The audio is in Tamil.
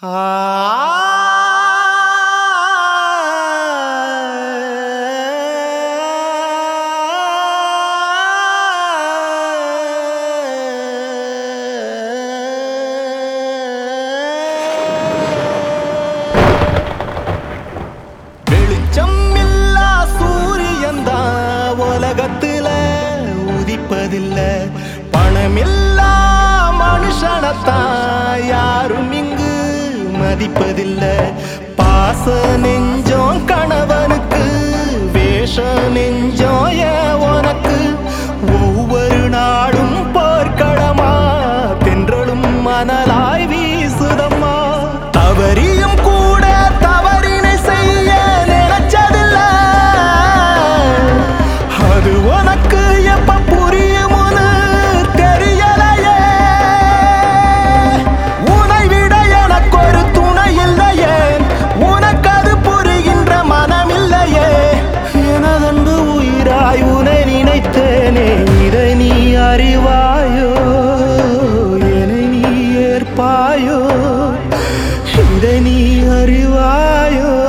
வெளிச்சம் இல்லா சூரியன் தான் உலகத்துல உதிப்பதில்ல பணமில்லா மனுஷனத்தான் யாரும் இங்கு மதிப்பதில்ல பாச நெஞ்சோம் கணவனுக்கு வேஷ நெஞ்சோம் ஏன் உனக்கு ஒவ்வொரு நாடும் போர்க்களமா தென்றலும் மணலாய் வீசுதம்மா தவறியும் கூட தவறினை செய்ய நினைச்சதில்ல அது உனக்கு எப்ப புரியும்னு தெரியலையே உனை விட எனக்கு ஒரு துணை இல்லையே உனக்கு அது புரிகின்ற மனம் இல்லையே எனதன்பு உயிராய் உனை நினைத்தேனே இதை நீ அறிவாயோ என்னை நீ ஏற்பாயோ இதை நீ அறிவாயோ